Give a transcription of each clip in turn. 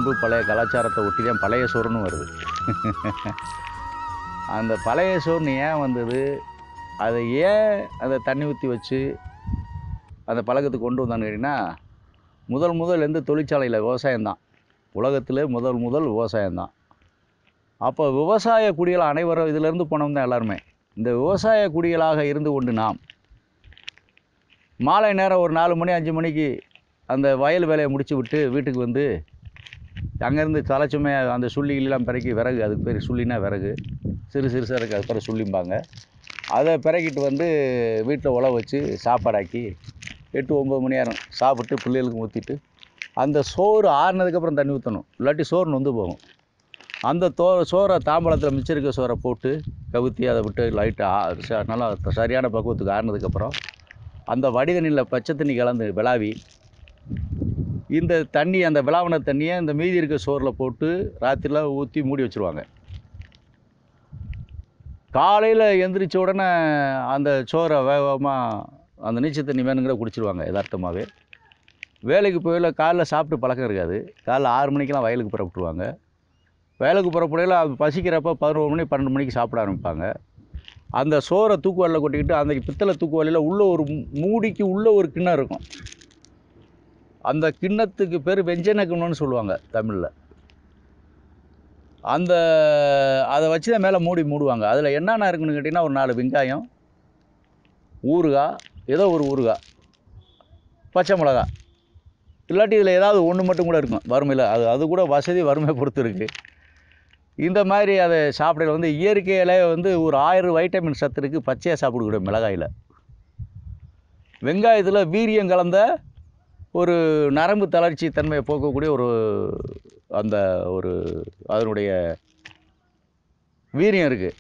பண்பு பழைய கலாச்சாரத்தை ஒட்டி தான் பழைய சோறுன்னு வருது அந்த பழைய சோறுன்னு ஏன் வந்தது அதை ஏன் அதை தண்ணி ஊற்றி வச்சு அந்த பழக்கத்துக்கு கொண்டு வந்தான்னு கேட்டிங்கன்னா முதல் முதல் எந்த தொழிற்சாலையில் விவசாயம்தான் உலகத்தில் முதல் முதல் விவசாயம்தான் அப்போ விவசாய குடிகள் அனைவரும் இதிலேருந்து போனவங்க தான் எல்லாருமே இந்த விவசாய குடிகளாக இருந்து கொண்டு நாம் மாலை நேரம் ஒரு நாலு மணி அஞ்சு மணிக்கு அந்த வயல் வேலையை முடிச்சு விட்டு வீட்டுக்கு வந்து அங்கேருந்து தலைச்சுமை அந்த சுள்ளிகளெல்லாம் பிறக்கி விறகு அதுக்கு பேர் சுள்ளினா விறகு சிறு சிறுசாக இருக்குது அது பேர் சுள்ளிம்பாங்க அதை பிறக்கிட்டு வந்து வீட்டில் உழ வச்சு சாப்பாடாக்கி எட்டு ஒம்பது மணி நேரம் சாப்பிட்டு பிள்ளைகளுக்கு ஊற்றிட்டு அந்த சோறு ஆறுனதுக்கப்புறம் தண்ணி ஊற்றணும் இல்லாட்டி சோறு நொந்து போகும் அந்த தோ சோறை தாம்பழத்தில் மிச்சம் இருக்க சோறை போட்டு கவுத்தி அதை விட்டு லைட்டாக நல்லா சரியான பக்குவத்துக்கு ஆறுனதுக்கப்புறம் அந்த வடிதண்ணியில் பச்சை தண்ணி கலந்து விளாவி இந்த தண்ணி அந்த விளாவின தண்ணியை இந்த மீதி இருக்க சோறில் போட்டு ராத்திரியில் ஊற்றி மூடி வச்சுருவாங்க காலையில் எந்திரிச்ச உடனே அந்த சோறை வேகமாக அந்த நீச்சல் தண்ணி வேணுங்கிற குடிச்சிருவாங்க யதார்த்தமாகவே வேலைக்கு போயில காலைல சாப்பிட்டு பழக்கம் இருக்காது காலைல ஆறு மணிக்கெலாம் வயலுக்கு புறப்பட்டுருவாங்க வயலுக்கு புறப்படையில் அது பசிக்கிறப்ப பதினோரு மணி பன்னெண்டு மணிக்கு சாப்பிட ஆரம்பிப்பாங்க அந்த சோறை தூக்குவாலில் கொட்டிக்கிட்டு அந்த பித்தளை தூக்குவாலியில் உள்ள ஒரு மூ- மூடிக்கு உள்ள ஒரு கிண்ணம் இருக்கும் அந்த கிண்ணத்துக்கு பேர் வெஞ்சன கிண்ணம்னு சொல்லுவாங்க தமிழில் அந்த அதை வச்சு தான் மேலே மூடி மூடுவாங்க அதில் என்னென்ன இருக்குன்னு கேட்டிங்கன்னா ஒரு நாலு வெங்காயம் ஊறுகாய் ஏதோ ஒரு ஊறுகாய் பச்சை மிளகா இல்லாட்டி இதில் ஏதாவது ஒன்று மட்டும் கூட இருக்கும் வறுமையில் அது அது கூட வசதி வறுமை பொறுத்து இருக்குது இந்த மாதிரி அதை சாப்பிடையில வந்து இயற்கையில வந்து ஒரு ஆயிரம் வைட்டமின் சத்து இருக்குது பச்சையாக சாப்பிடக்கூடிய மிளகாயில் வெங்காயத்தில் வீரியம் கலந்த ஒரு நரம்பு தளர்ச்சி தன்மையை போக்கக்கூடிய ஒரு அந்த ஒரு அதனுடைய வீரியம் இருக்குது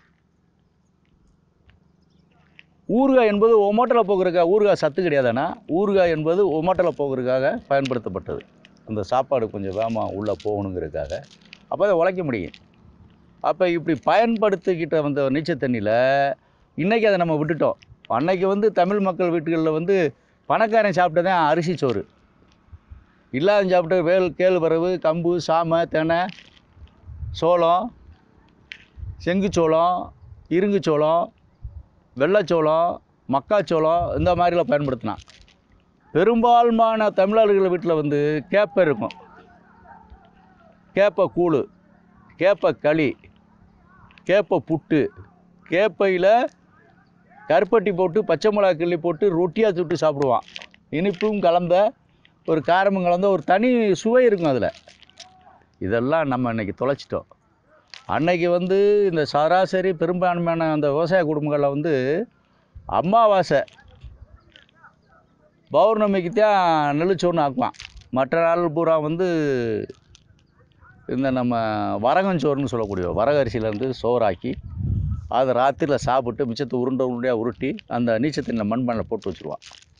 ஊறுகாய் என்பது ஒமோட்டலில் போகிறதுக்காக ஊறுகாய் சத்து கிடையாதுன்னா ஊறுகாய் என்பது ஒமோட்டலில் போகிறதுக்காக பயன்படுத்தப்பட்டது அந்த சாப்பாடு கொஞ்சம் வேகமாக உள்ளே போகணுங்கிறதுக்காக அப்போ அதை உழைக்க முடியும் அப்போ இப்படி பயன்படுத்திக்கிட்ட வந்த நீச்சல் தண்ணியில் இன்றைக்கி அதை நம்ம விட்டுட்டோம் அன்னைக்கு வந்து தமிழ் மக்கள் வீட்டுகளில் வந்து பணக்காரன் சாப்பிட்டதான் அரிசி சோறு இல்லாத சாப்பிட்ட வேல் கேழ்வரகு கம்பு சாமை தெனை சோளம் செங்குச்சோளம் இருங்குச்சோளம் வெள்ளைச்சோளம் மக்காச்சோளம் இந்த மாதிரிலாம் பயன்படுத்தினான் பெரும்பான்மையான தமிழர்கள் வீட்டில் வந்து கேப்பை இருக்கும் கேப்பை கூழ் கேப்பை களி கேப்பை புட்டு கேப்பையில் கருப்பட்டி போட்டு பச்சை மிளகா கிள்ளி போட்டு ரொட்டியாக சுட்டு சாப்பிடுவான் இனிப்பும் கலந்த ஒரு காரமும் கலந்த ஒரு தனி சுவை இருக்கும் அதில் இதெல்லாம் நம்ம இன்னைக்கு தொலைச்சிட்டோம் அன்னைக்கு வந்து இந்த சராசரி பெரும்பான்மையான அந்த விவசாய குடும்பங்களில் வந்து அமாவாசை பௌர்ணமிக்கு தான் நெல்லிச்சோறுன்னு ஆக்குவான் மற்ற நாள் பூரா வந்து இந்த நம்ம வரகஞ்சோறுன்னு சொல்லக்கூடிய வரக அரிசியிலேருந்து சோறாக்கி அதை ராத்திரியில் சாப்பிட்டு மிச்சத்தை உருண்டை உருண்டையாக உருட்டி அந்த நீச்சத்தின் மண்பானையில் போட்டு வச்சுருவான்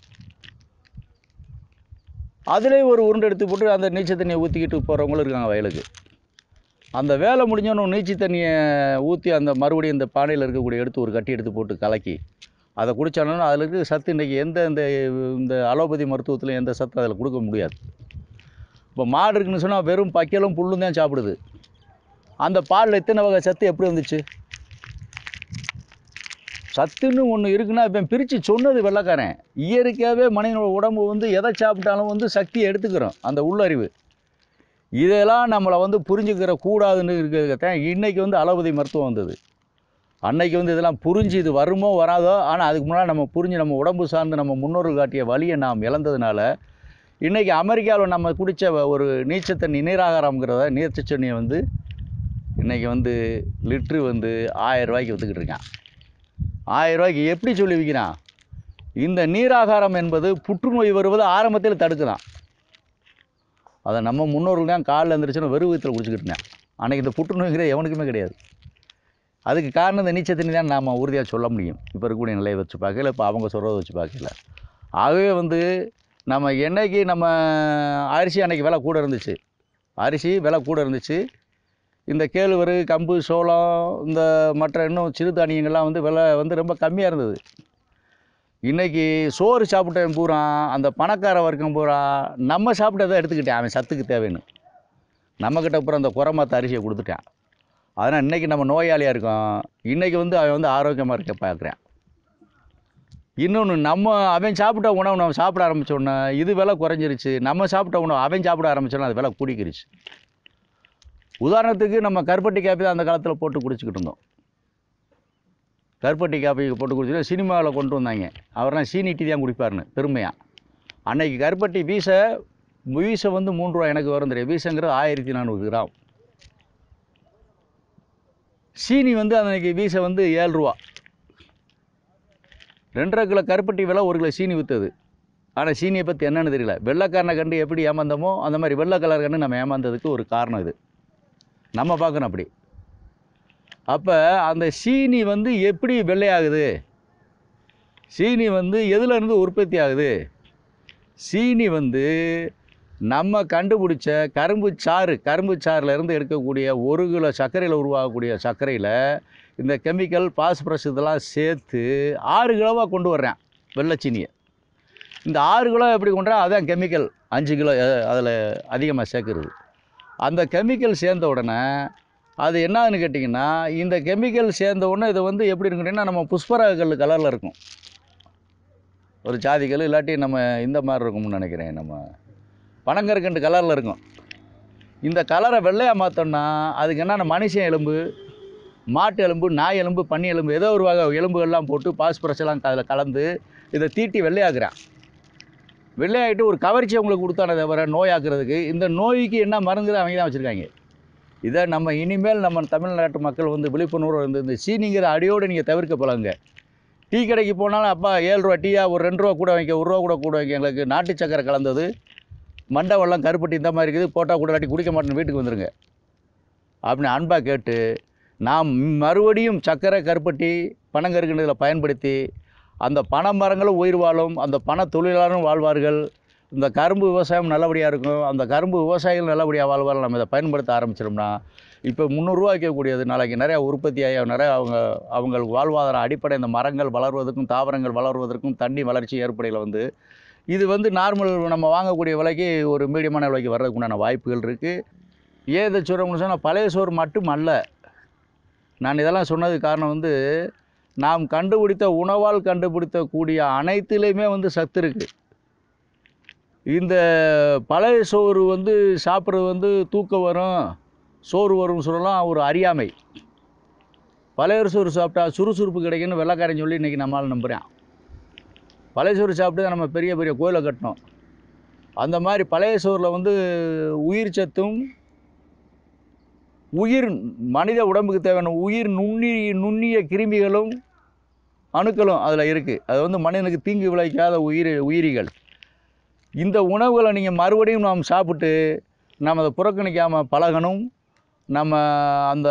அதுலேயும் ஒரு உருண்டை எடுத்து போட்டு அந்த நீச்சல் தண்ணியை ஊற்றிக்கிட்டு போகிறவங்களும் இருக்காங்க வயலுக்கு அந்த வேலை முடிஞ்சோன்னு நீச்சி தண்ணியை ஊற்றி அந்த மறுபடியும் இந்த பானையில் இருக்கக்கூடிய எடுத்து ஒரு கட்டி எடுத்து போட்டு கலக்கி அதை குடித்தாலும் அதில் இருக்க சத்து இன்றைக்கி எந்த இந்த இந்த அலோபதி மருத்துவத்தில் எந்த சத்து அதில் கொடுக்க முடியாது இப்போ மாடு இருக்குன்னு சொன்னால் வெறும் பக்கிலும் புல்லும் தான் சாப்பிடுது அந்த பாலில் எத்தனை வகை சத்து எப்படி வந்துச்சு சத்துன்னு ஒன்று இருக்குன்னா இப்போ பிரித்து சொன்னது வெள்ளைக்காரன் இயற்கையாகவே மனிதனோட உடம்பு வந்து எதை சாப்பிட்டாலும் வந்து சக்தியை எடுத்துக்கிறோம் அந்த உள்ளறிவு இதெல்லாம் நம்மளை வந்து புரிஞ்சுக்கிற கூடாதுன்னு இருக்கிறதுக்கத்தான் இன்றைக்கி வந்து அலோபதி மருத்துவம் வந்தது அன்னைக்கு வந்து இதெல்லாம் புரிஞ்சு இது வருமோ வராதோ ஆனால் அதுக்கு முன்னாடி நம்ம புரிஞ்சு நம்ம உடம்பு சார்ந்து நம்ம முன்னோர்கள் காட்டிய வழியை நாம் இழந்ததுனால இன்றைக்கி அமெரிக்காவில் நம்ம குடித்த ஒரு நீச்சல் தண்ணி நீராகாரம்ங்கிறத நீர்ச்ச தண்ணியை வந்து இன்றைக்கி வந்து லிட்ரு வந்து ஆயிரம் ரூபாய்க்கு விற்றுக்கிட்டு இருக்கான் ஆயிரம் ரூபாய்க்கு எப்படி சொல்லி விற்கிறான் இந்த நீராகாரம் என்பது புற்றுநோய் வருவது ஆரம்பத்தில் தடுக்குதான் அதை நம்ம முன்னோர்கள் தான் காலில் எழுந்திரிச்சுன்னு வெறும் வயிற்றில் குடிச்சிக்கிட்டு இருந்தேன் அன்றைக்கி இந்த புற்றுநோய்ங்கிறது எவனுக்குமே கிடையாது அதுக்கு காரணம் இந்த நீச்சல் தண்ணி தான் நாம் உறுதியாக சொல்ல முடியும் இப்போ இருக்கக்கூடிய நிலையை வச்சு பார்க்கல இப்போ அவங்க சொல்கிறத வச்சு பார்க்கல ஆகவே வந்து நம்ம என்னைக்கு நம்ம அரிசி அன்னைக்கு விலை கூட இருந்துச்சு அரிசி விலை கூட இருந்துச்சு இந்த கேழ்வரகு கம்பு சோளம் இந்த மற்ற இன்னும் சிறுதானியங்கள்லாம் வந்து விலை வந்து ரொம்ப கம்மியாக இருந்தது இன்றைக்கி சோறு சாப்பிட்டவன் பூரா அந்த பணக்கார வர்க்கம் பூரா நம்ம சாப்பிட்டதை எடுத்துக்கிட்டேன் அவன் சத்துக்கு தேவைன்னு நம்மக்கிட்ட அப்புறம் அந்த குறமாத்த அரிசியை கொடுத்துட்டான் அதனால் இன்றைக்கி நம்ம நோயாளியாக இருக்கோம் இன்றைக்கி வந்து அவன் வந்து ஆரோக்கியமாக இருக்க பார்க்குறேன் இன்னொன்று நம்ம அவன் சாப்பிட்ட உணவு நம்ம சாப்பிட ஆரம்பித்தோன்னே இது விலை குறைஞ்சிருச்சு நம்ம சாப்பிட்ட உணவு அவன் சாப்பிட ஆரம்பிச்சோன்னா அது விலை கூடிக்கிருச்சு உதாரணத்துக்கு நம்ம கருப்பட்டி காப்பி தான் அந்த காலத்தில் போட்டு குடிச்சிக்கிட்டு இருந்தோம் கருப்பட்டி காப்பி போட்டு குடிச்சிட்டு சினிமாவில் கொண்டு வந்தாங்க அவரெல்லாம் சீனி டீ தான் குடிப்பாருன்னு பெருமையாக அன்னைக்கு கருப்பட்டி வீசை வீசை வந்து மூணு ரூபா எனக்கு வரும் தெரியும் வீசங்கிறது ஆயிரத்தி நானூறு கிராம் சீனி வந்து அன்னைக்கு வீசை வந்து ஏழு ரூபா ரெண்டரை கிலோ கருப்பட்டி விலை ஒரு கிலோ சீனி விற்றுது ஆனால் சீனியை பற்றி என்னன்னு தெரியல வெள்ளைக்காரனை கண்டு எப்படி ஏமாந்தோமோ அந்த மாதிரி வெள்ளை கலர் கண்டு நம்ம ஏமாந்ததுக்கு ஒரு காரணம் இது நம்ம பார்க்கணும் அப்படி அப்போ அந்த சீனி வந்து எப்படி வெள்ளையாகுது சீனி வந்து எதுல இருந்து உற்பத்தி ஆகுது சீனி வந்து நம்ம கண்டுபிடிச்ச கரும்பு சாறு கரும்பு சாறுல இருந்து எடுக்கக்கூடிய ஒரு கிலோ சர்க்கரையில் உருவாகக்கூடிய சர்க்கரையில் இந்த கெமிக்கல் பாஸ்பரஸ் இதெல்லாம் சேர்த்து ஆறு கிலோவாக கொண்டு வர்றேன் வெள்ளைச்சீனியை இந்த ஆறு கிலோ எப்படி கொண்டு வரேன் அதான் கெமிக்கல் அஞ்சு கிலோ அதில் அதிகமாக சேர்க்குறது அந்த கெமிக்கல் சேர்ந்த உடனே அது என்னன்னு கேட்டிங்கன்னா இந்த கெமிக்கல் சேர்ந்த உடனே இது வந்து எப்படி இருக்குன்னா நம்ம புஷ்பராக கல் கலரில் இருக்கும் ஒரு ஜாதி கல் இல்லாட்டி நம்ம இந்த மாதிரி இருக்கும்னு நினைக்கிறேன் நம்ம பனங்கற்கண்டு கலரில் இருக்கும் இந்த கலரை வெள்ளையாக மாற்றோம்னா அதுக்கு என்னென்ன மனுஷன் எலும்பு மாட்டு எலும்பு நாய் எலும்பு பன்னி எலும்பு ஏதோ ஒரு வகை எலும்புகள்லாம் போட்டு பாஸ்பரஸ் எல்லாம் அதில் கலந்து இதை தீட்டி வெள்ளையாக்குறான் வெள்ளையாகிட்டு ஒரு கவர்ச்சி அவங்களுக்கு கொடுத்தானே தவிர நோயாக்குறதுக்கு இந்த நோய்க்கு என்ன மருந்து அவங்க தான் வச்சுருக்காங்க இதை நம்ம இனிமேல் நம்ம தமிழ்நாட்டு மக்கள் வந்து விழிப்புணர்வு வந்து இந்த சீனிங்கிற அடியோடு நீங்கள் தவிர்க்க பழகுங்க டீ கடைக்கு போனாலும் அப்பா ஏழு ரூபா டீயா ஒரு ரெண்டு ரூபா கூட வைக்க ஒரு ரூபா கூட கூட வைக்க எங்களுக்கு நாட்டு சக்கரை கலந்தது மண்டை வெள்ளம் கருப்பட்டி இந்த மாதிரி இருக்குது போட்டால் கூட இல்லாட்டி குடிக்க மாட்டேன்னு வீட்டுக்கு வந்துருங்க அப்படின்னு அன்பாக கேட்டு நாம் மறுபடியும் சக்கரை கருப்பட்டி பனங்கருக்குன்றதில் பயன்படுத்தி அந்த பனை மரங்களும் உயிர் வாழும் அந்த பண தொழிலாளரும் வாழ்வார்கள் இந்த கரும்பு விவசாயம் நல்லபடியாக இருக்கும் அந்த கரும்பு விவசாயிகள் நல்லபடியாக வாழ்வார்கள் நம்ம இதை பயன்படுத்த ஆரம்பிச்சிட்டோம்னா இப்போ முந்நூறுரூவா வைக்கக்கூடியது நாளைக்கு நிறையா உற்பத்தி ஆகி நிறையா அவங்க அவங்களுக்கு வாழ்வாதார அடிப்படை இந்த மரங்கள் வளர்வதற்கும் தாவரங்கள் வளர்வதற்கும் தண்ணி வளர்ச்சி ஏற்படையில் வந்து இது வந்து நார்மல் நம்ம வாங்கக்கூடிய விலைக்கு ஒரு மீடியமான விலைக்கு வர்றதுக்கு உண்டான வாய்ப்புகள் இருக்குது ஏன் இதை சொல்கிறோம்னு சொன்னால் பழைய சோறு மட்டும் அல்ல நான் இதெல்லாம் சொன்னதுக்கு காரணம் வந்து நாம் கண்டுபிடித்த உணவால் கண்டுபிடித்த கூடிய அனைத்துலேயுமே வந்து சத்து இருக்குது இந்த பழைய சோறு வந்து சாப்பிட்றது வந்து தூக்கம் வரும் சோறு வரும்னு சொல்லலாம் ஒரு அறியாமை பழைய சோறு சாப்பிட்டா சுறுசுறுப்பு கிடைக்குன்னு வெள்ளைக்காரன் சொல்லி இன்றைக்கி நம்மளால் நம்புகிறேன் பழைய சோறு சாப்பிட்டு தான் நம்ம பெரிய பெரிய கோயிலை கட்டினோம் அந்த மாதிரி பழைய சோறில் வந்து உயிர் சத்தும் உயிர் மனித உடம்புக்கு தேவையான உயிர் நுண்ணி நுண்ணிய கிருமிகளும் அணுக்களும் அதில் இருக்குது அது வந்து மனிதனுக்கு தீங்கு விளைவிக்காத உயிர் உயிரிகள் இந்த உணவுகளை நீங்கள் மறுபடியும் நாம் சாப்பிட்டு நாம் அதை புறக்கணிக்காமல் பழகணும் நம்ம அந்த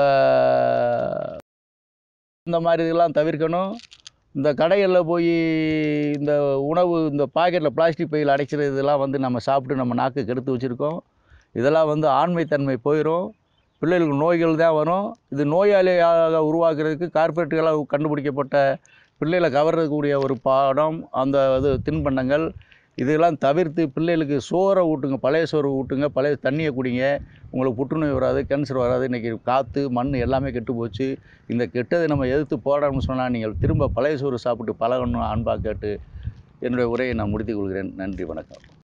இந்த மாதிரி இதெல்லாம் தவிர்க்கணும் இந்த கடைகளில் போய் இந்த உணவு இந்த பாக்கெட்டில் பிளாஸ்டிக் பையில் அடைக்கிறது இதெல்லாம் வந்து நம்ம சாப்பிட்டு நம்ம நாக்கு கெடுத்து வச்சுருக்கோம் இதெல்லாம் வந்து ஆண்மைத்தன்மை போயிடும் பிள்ளைகளுக்கு நோய்கள் தான் வரும் இது நோயாளியாக உருவாக்குறதுக்கு கார்ப்பரேட்டுகளாக கண்டுபிடிக்கப்பட்ட பிள்ளைகளை கவர்றக்கூடிய ஒரு பாடம் அந்த இது தின்பண்டங்கள் இதெல்லாம் தவிர்த்து பிள்ளைகளுக்கு சோறை ஊட்டுங்க பழைய சோறு ஊட்டுங்க பழைய தண்ணியை குடிங்க உங்களுக்கு புற்றுநோய் வராது கேன்சர் வராது இன்றைக்கி காற்று மண் எல்லாமே கெட்டு போச்சு இந்த கெட்டதை நம்ம எதிர்த்து போடணும்னு சொன்னால் நீங்கள் திரும்ப பழைய சோறு சாப்பிட்டு பழகணும் அன்பாக கேட்டு என்னுடைய உரையை நான் முடித்துக் கொள்கிறேன் நன்றி வணக்கம்